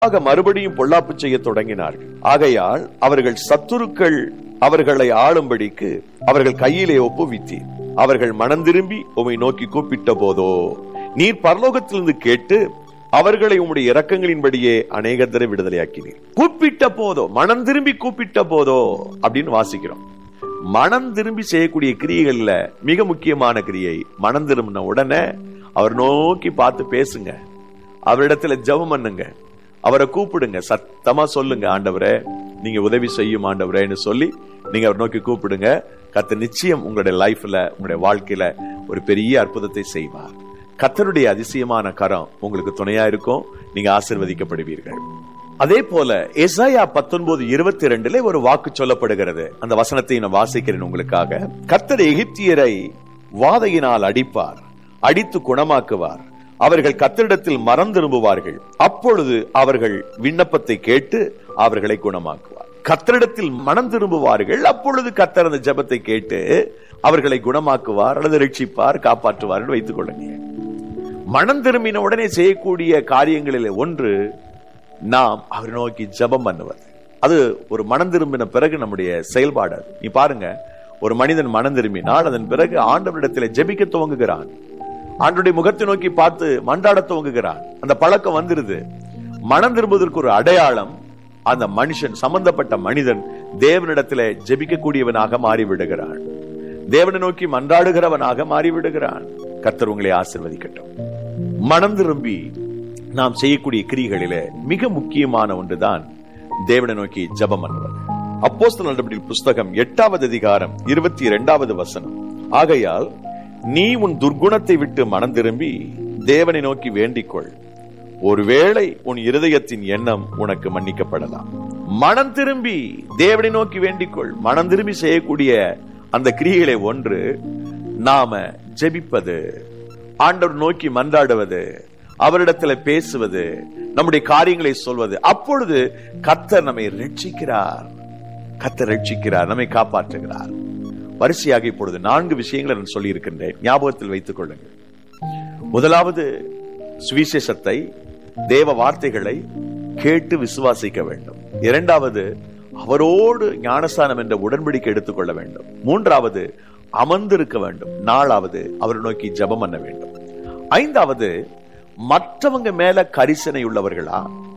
ஆக மறுபடியும் பொல்லாப்பு செய்ய தொடங்கினார்கள் ஆகையால் அவர்கள் சத்துருக்கள் அவர்களை ஆளும்படிக்கு அவர்கள் கையிலே ஒப்புவித்தீர் அவர்கள் மனம் திரும்பி உம்மை நோக்கி கூப்பிட்ட போதோ நீர் பரலோகத்திலிருந்து கேட்டு அவர்களை உம்முடைய இரக்கங்களின்படியே அநேக தர விடுதலையாக்கினீர் கூப்பிட்ட போதோ மனம் திரும்பி கூப்பிட்ட போதோ அப்படின்னு வாசிக்கிறோம் மனம் திரும்பி செய்யக்கூடிய கிரியைகள்ல மிக முக்கியமான கிரியை மனம் திரும்பின உடனே அவர் நோக்கி பார்த்து பேசுங்க அவரிடத்துல ஜெபம் பண்ணுங்க அவரை கூப்பிடுங்க சத்தமா சொல்லுங்க ஆண்டவரே நீங்க உதவி செய்யும் ஆண்டவரேன்னு சொல்லி நீங்க அவர் நோக்கி கூப்பிடுங்க கத்த நிச்சயம் உங்களுடைய லைஃப்ல உங்களுடைய வாழ்க்கையில ஒரு பெரிய அற்புதத்தை செய்வார் கத்தருடைய அதிசயமான கரம் உங்களுக்கு துணையா இருக்கும் நீங்க ஆசிர்வதிக்கப்படுவீர்கள் அதே போல எசாயா பத்தொன்பது இருபத்தி ரெண்டுல ஒரு வாக்கு சொல்லப்படுகிறது அந்த வசனத்தை நான் வாசிக்கிறேன் உங்களுக்காக கத்தர் எகிப்தியரை வாதையினால் அடிப்பார் அடித்து குணமாக்குவார் அவர்கள் கத்தரிடத்தில் மரம் திரும்புவார்கள் அப்பொழுது அவர்கள் விண்ணப்பத்தை கேட்டு அவர்களை குணமாக்குவார் கத்தரிடத்தில் மனம் திரும்புவார்கள் அப்பொழுது கத்தர் அந்த ஜெபத்தை கேட்டு அவர்களை குணமாக்குவார் அல்லது ரட்சிப்பார் காப்பாற்றுவார் என்று வைத்துக் கொள்ளுங்க மனம் திரும்பின உடனே செய்யக்கூடிய காரியங்களில் ஒன்று நாம் அவர் நோக்கி ஜெபம் பண்ணுவது அது ஒரு மனம் திரும்பின பிறகு நம்முடைய செயல்பாடு அது. நீ பாருங்க ஒரு மனிதன் மனம் திரும்பினால் அதன் பிறகு ஆண்டவரிடத்தில் ஜெபிக்க துவங்குகிறான் ஆண்டுடைய முகத்தை நோக்கி பார்த்து மன்றாட துவங்குகிறான் அந்த பழக்கம் வந்துருது மனம் திரும்புவதற்கு ஒரு அடையாளம் அந்த மனுஷன் சம்பந்தப்பட்ட மனிதன் தேவனிடத்திலே ஜெபிக்கக்கூடியவனாக மாறிவிடுகிறான் தேவனை நோக்கி மன்றாடுகிறவனாக மாறிவிடுகிறான் கர்த்தர் உங்களை ஆசிர்வதிக்கட்டும் மனம் திரும்பி நாம் செய்யக்கூடிய கிரிகளிலே மிக முக்கியமான ஒன்றுதான் தேவனை நோக்கி ஜெபம் பண்ணுவது அப்போஸ்தலர் நடவடிக்கைகள் புஸ்தகம் எட்டாவது அதிகாரம் இருபத்தி இரண்டாவது வசனம் ஆகையால் நீ உன் துர்குணத்தை விட்டு மனம் திரும்பி தேவனை நோக்கி வேண்டிக்கொள் ஒருவேளை உன் இருதயத்தின் எண்ணம் உனக்கு மன்னிக்கப்படலாம் மனம் திரும்பி தேவனை நோக்கி வேண்டிக்கொள் மனம் திரும்பி செய்யக்கூடிய அந்த கிரியைகளை ஒன்று நாம ஜெபிப்பது ஆண்டவர் நோக்கி மன்றாடுவது அவரிடத்துல பேசுவது நம்முடைய காரியங்களை சொல்வது அப்பொழுது கர்த்தர் நம்மை ரட்சிக்கிறார் கர்த்தர் ரட்சிக்கிறார் நம்மை காப்பாற்றுகிறார் வரிசையாக இப்பொழுது நான்கு விஷயங்களை நான் சொல்லி இருக்கின்றேன் ஞாபகத்தில் வைத்துக் கொள்ளுங்கள் முதலாவது சுவிசேஷத்தை தேவ வார்த்தைகளை கேட்டு விசுவாசிக்க வேண்டும் இரண்டாவது அவரோடு ஞானஸ்தானம் என்ற உடன்படிக்கை எடுத்துக்கொள்ள வேண்டும் மூன்றாவது அமர்ந்திருக்க வேண்டும் நாலாவது அவர் நோக்கி ஜெபம் பண்ண வேண்டும் ஐந்தாவது மற்றவங்க மேல கரிசனை உள்ளவர்களா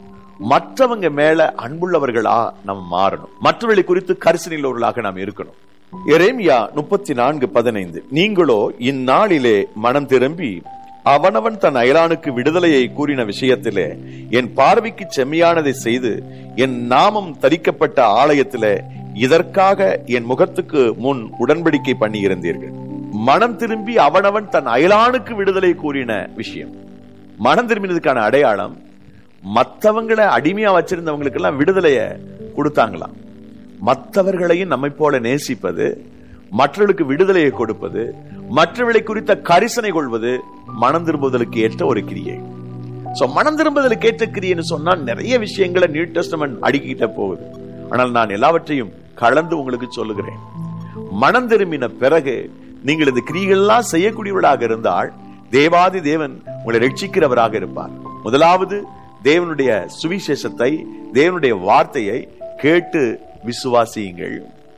மற்றவங்க மேல அன்புள்ளவர்களா நம்ம மாறணும் மற்றவர்களை குறித்து கரிசனை உள்ளவர்களாக நாம் இருக்கணும் எரேமியா முப்பத்தி நான்கு பதினைந்து நீங்களோ இந்நாளிலே மனம் திரும்பி அவனவன் தன் அயலானுக்கு விடுதலையை கூறின விஷயத்திலே என் பார்வைக்கு செம்மையானதை செய்து என் நாமம் தரிக்கப்பட்ட ஆலயத்திலே இதற்காக என் முகத்துக்கு முன் உடன்படிக்கை பண்ணியிருந்தீர்கள் மனம் திரும்பி அவனவன் தன் அயலானுக்கு விடுதலை கூறின விஷயம் மனம் திரும்பினதுக்கான அடையாளம் மற்றவங்களை அடிமையா வச்சிருந்தவங்களுக்கு எல்லாம் விடுதலைய கொடுத்தாங்களாம் மற்றவர்களையும் நம்மை போல நேசிப்பது மற்றவர்களுக்கு விடுதலையை கொடுப்பது மற்றவர்களை குறித்த கரிசனை கொள்வது மனம் திரும்புதலுக்கு ஏற்ற ஒரு கிரியை சோ மனம் திரும்புதலுக்கு ஏற்ற கிரியைன்னு சொன்னா நிறைய விஷயங்களை நியூ டெஸ்டமெண்ட் அடுக்கிட்ட போகுது ஆனால் நான் எல்லாவற்றையும் கலந்து உங்களுக்கு சொல்லுகிறேன் மனம் திரும்பின பிறகு நீங்கள் இந்த கிரியைகள்லாம் செய்யக்கூடியவர்களாக இருந்தால் தேவாதி தேவன் உங்களை ரட்சிக்கிறவராக இருப்பார் முதலாவது தேவனுடைய சுவிசேஷத்தை தேவனுடைய வார்த்தையை கேட்டு விசுவாசியுங்கள்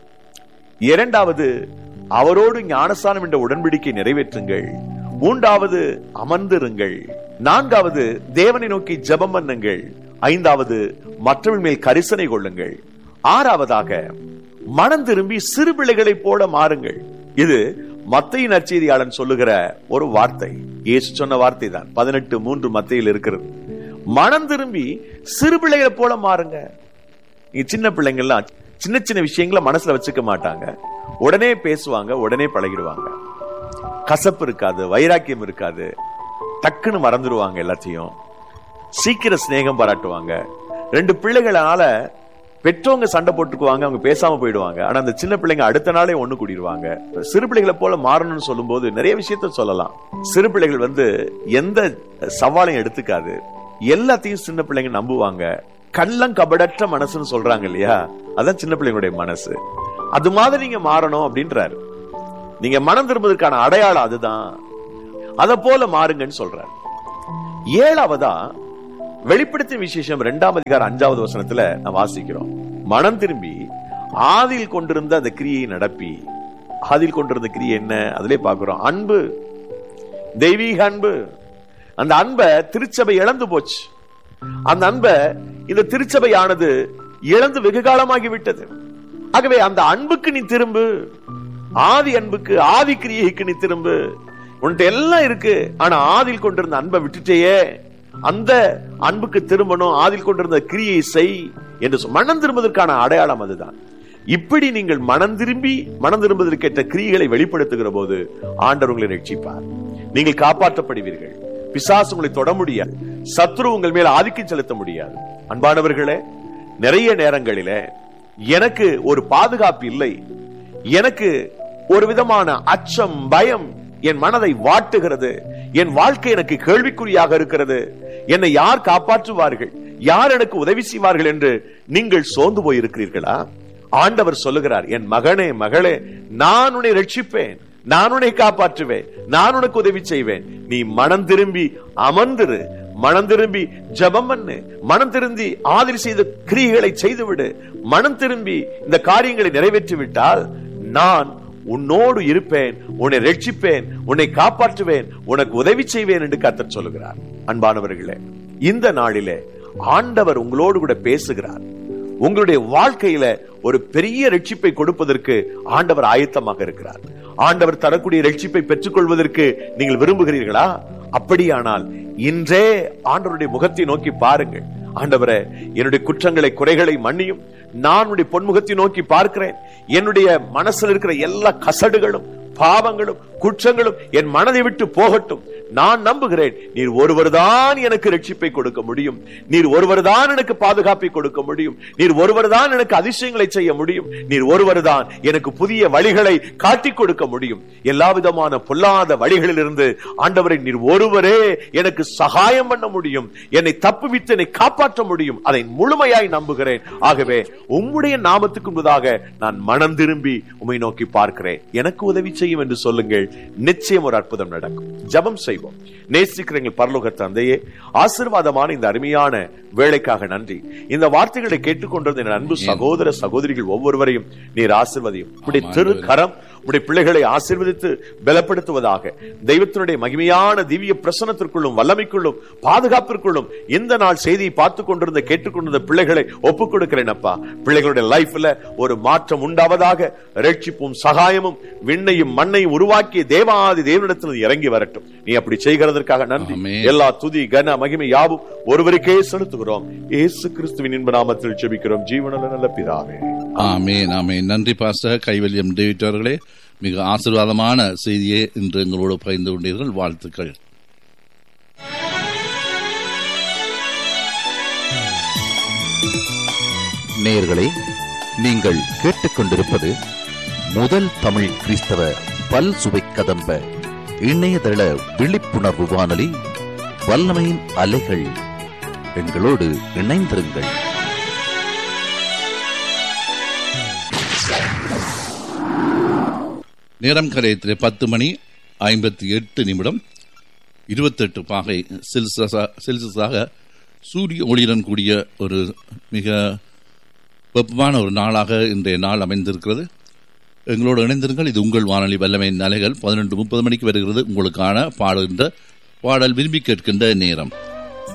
இரண்டாவது அவரோடு ஞானஸ்தானம் என்ற உடன்படிக்கை நிறைவேற்றுங்கள் மூன்றாவது அமர்ந்திருங்கள் நான்காவது தேவனை நோக்கி ஜெபம் பண்ணுங்கள் ஐந்தாவது மற்றவர்கள் மேல் கரிசனை கொள்ளுங்கள் ஆறாவதாக மனம் திரும்பி சிறு பிள்ளைகளைப் போல மாறுங்கள் இது மத்தையின் நற்செய்தியாளன் சொல்லுகிற ஒரு வார்த்தை இயேசு சொன்ன வார்த்தை தான் பதினெட்டு மூன்று மத்தையில் இருக்கிறது மனம் திரும்பி சிறு பிள்ளைகளைப் போல மாறுங்க நீங்க சின்ன பிள்ளைங்கள்லாம் சின்ன சின்ன விஷயங்களை மனசுல வச்சுக்க மாட்டாங்க உடனே பேசுவாங்க உடனே பழகிடுவாங்க கசப்பு இருக்காது வைராக்கியம் இருக்காது டக்குன்னு மறந்துடுவாங்க எல்லாத்தையும் சீக்கிரம் சிநேகம் பாராட்டுவாங்க ரெண்டு பிள்ளைகளால பெற்றவங்க சண்டை போட்டுக்குவாங்க அவங்க பேசாம போயிடுவாங்க ஆனா அந்த சின்ன பிள்ளைங்க அடுத்த நாளே ஒண்ணு கூடிடுவாங்க சிறு பிள்ளைகளை போல மாறணும்னு சொல்லும்போது நிறைய விஷயத்த சொல்லலாம் சிறு பிள்ளைகள் வந்து எந்த சவாலையும் எடுத்துக்காது எல்லாத்தையும் சின்ன பிள்ளைங்க நம்புவாங்க கள்ளம் கபடற்ற மனசுன்னு சொல்றாங்க இல்லையா அதான் சின்ன பிள்ளைங்களுடைய மனசு அது மாதிரி நீங்க மாறணும் அப்படின்றாரு நீங்க மனம் திரும்புவதற்கான அடையாளம் அதுதான் அத போல மாறுங்கன்னு சொல்றாரு ஏழாவதா வெளிப்படுத்தின விசேஷம் இரண்டாம் அதிகாரம் அஞ்சாவது வசனத்துல நான் வாசிக்கிறோம் மனம் திரும்பி ஆதியில் கொண்டிருந்த அந்த கிரியை நடப்பி ஆதியில் கொண்டிருந்த கிரியை என்ன அதிலே பார்க்கிறோம் அன்பு தெய்வீக அன்பு அந்த அன்பை திருச்சபை இழந்து போச்சு அந்த அன்பை இந்த திருச்சபையானது இழந்து வெகு காலமாகி விட்டது ஆகவே அந்த அன்புக்கு நீ திரும்பு ஆதி அன்புக்கு ஆதி கிரியைக்கு நீ திரும்பு உன்கிட்ட எல்லாம் இருக்கு ஆனா ஆதில் கொண்டிருந்த அன்பை விட்டுட்டேயே அந்த அன்புக்கு திரும்பணும் ஆதில் கொண்டிருந்த கிரியை செய் என்று சொல் மனம் திரும்புவதற்கான அடையாளம் அதுதான் இப்படி நீங்கள் மனம் திரும்பி மனம் திரும்புவதற்கேற்ற கிரியைகளை வெளிப்படுத்துகிற போது ஆண்டவர் உங்களை ரட்சிப்பார் நீங்கள் காப்பாற்றப்படுவீர்கள் பிசாசு உங்களை தொட முடியாது சத்ரு உங்கள் மேல் ஆதிக்கம் செலுத்த முடியாது அன்பானவர்களே நிறைய நேரங்களிலே எனக்கு ஒரு பாதுகாப்பு இல்லை எனக்கு ஒரு விதமான அச்சம் பயம் என் மனதை வாட்டுகிறது என் வாழ்க்கை எனக்கு கேள்விக்குறியாக இருக்கிறது என்னை யார் காப்பாற்றுவார்கள் யார் எனக்கு உதவி செய்வார்கள் என்று நீங்கள் சோர்ந்து போயிருக்கிறீர்களா ஆண்டவர் சொல்லுகிறார் என் மகனே மகளே நான் உன்னை ரட்சிப்பேன் நான் உன்னை காப்பாற்றுவேன் நான் உனக்கு உதவி செய்வேன் நீ மனம் திரும்பி அமர்ந்திரு மனம் திரும்பி ஜபம் பண்ணு மனம் திரும்பி ஆதரி செய்த கிரியைகளை செய்துவிடு மனம் திரும்பி இந்த காரியங்களை நிறைவேற்றி விட்டால் நான் உன்னோடு இருப்பேன் உன்னை ரட்சிப்பேன் உன்னை காப்பாற்றுவேன் உனக்கு உதவி செய்வேன் என்று கத்தர் சொல்லுகிறார் அன்பானவர்களே இந்த நாளிலே ஆண்டவர் உங்களோடு கூட பேசுகிறார் உங்களுடைய வாழ்க்கையில ஒரு பெரிய ரட்சிப்பை கொடுப்பதற்கு ஆண்டவர் ஆயத்தமாக இருக்கிறார் ஆண்டவர் தரக்கூடிய ரட்சிப்பை பெற்றுக் கொள்வதற்கு நீங்கள் விரும்புகிறீர்களா அப்படியானால் இன்றே ஆண்டவருடைய முகத்தை நோக்கி பாருங்கள் ஆண்டவரே என்னுடைய குற்றங்களை குறைகளை மன்னியும் நான் உடைய பொன்முகத்தை நோக்கி பார்க்கிறேன் என்னுடைய மனசில் இருக்கிற எல்லா கசடுகளும் பாவங்களும் குற்றங்களும் என் மனதை விட்டு போகட்டும் நான் நம்புகிறேன் நீர் ஒருவர்தான் எனக்கு ரட்சிப்பை கொடுக்க முடியும் நீர் ஒருவர்தான் எனக்கு பாதுகாப்பை கொடுக்க முடியும் நீர் ஒருவர்தான் எனக்கு அதிசயங்களை செய்ய முடியும் நீர் ஒருவர்தான் எனக்கு புதிய வழிகளை காட்டிக் கொடுக்க முடியும் எல்லா விதமான பொல்லாத வழிகளில் இருந்து ஆண்டவரை நீர் ஒருவரே எனக்கு சகாயம் பண்ண முடியும் என்னை தப்புவித்து என்னை காப்பாற்ற முடியும் அதை முழுமையாய் நம்புகிறேன் ஆகவே உம்முடைய நாமத்துக்கு முன்பதாக நான் மனம் திரும்பி உம்மை நோக்கி பார்க்கிறேன் எனக்கு உதவி செய்யும் என்று சொல்லுங்கள் நிச்சயம் ஒரு அற்புதம் நடக்கும் ஜபம் செய்வோம் நேசிக்கிற எங்கள் பரலோக தந்தையே ஆசீர்வாதமான இந்த அருமையான வேலைக்காக நன்றி இந்த வார்த்தைகளை கேட்டுக்கொண்டிருந்த என் அன்பு சகோதர சகோதரிகள் ஒவ்வொருவரையும் நீர் ஆசிர்வதியும் உடைய திரு கரம் உடைய பிள்ளைகளை ஆசீர்வதித்து பலப்படுத்துவதாக தெய்வத்தினுடைய மகிமையான திவ்ய பிரசனத்திற்குள்ளும் வல்லமைக்குள்ளும் பாதுகாப்பிற்குள்ளும் இந்த நாள் செய்தியை பார்த்து கொண்டிருந்த கேட்டுக்கொண்டிருந்த பிள்ளைகளை ஒப்புக் கொடுக்கிறேன் அப்பா பிள்ளைகளுடைய லைஃப்ல ஒரு மாற்றம் உண்டாவதாக ரட்சிப்பும் சகாயமும் விண்ணையும் மண்ணையும் உருவாக்கிய தேவாதி தேவனிடத்தில் இறங்கி வரட்டும் நீ அப்படி செய்கிறதற்காக நன்றி ஆமென். எல்லா துதி கன மகிமை யாவும் ஒருவருக்கே செலுத்துகிறோம் இயேசு கிறிஸ்துவின் இன்ப நாமத்தில் ஜெபிக்கிறோம் ஜீவனுள்ள நல்ல பிதாவே ஆமேன் ஆமேன் நன்றி பாஸ்டர் கைவல்யம் டேவிட் அவர்களே மிக ஆசீர்வாதமான செய்தியை இன்று எங்களோடு பகிர்ந்து கொண்டீர்கள் வாழ்த்துக்கள் நேயர்களே நீங்கள் கேட்டுக்கொண்டிருப்பது முதல் தமிழ் கிறிஸ்தவ பல் சுவை கதம்ப இணையதள விழிப்புணர்வு வானொலி வல்லமையின் அலைகள் எங்களோடு இணைந்திருங்கள் நேரம் கரையத்திலே பத்து மணி ஐம்பத்தி எட்டு நிமிடம் இருபத்தெட்டு பாகை செல்சியஸா- செல்சியஸாக சூரிய ஒளியுடன் கூடிய ஒரு மிக வெப்பமான ஒரு நாளாக இன்றைய நாள் அமைந்திருக்கிறது எங்களோடு இணைந்திருங்கள் இது உங்கள் வானொலி வல்லமை அலைகள் பதினெண்டு முப்பது மணிக்கு வருகிறது உங்களுக்கான பாடுகின்ற பாடல் விரும்பி கேட்கின்ற நேரம்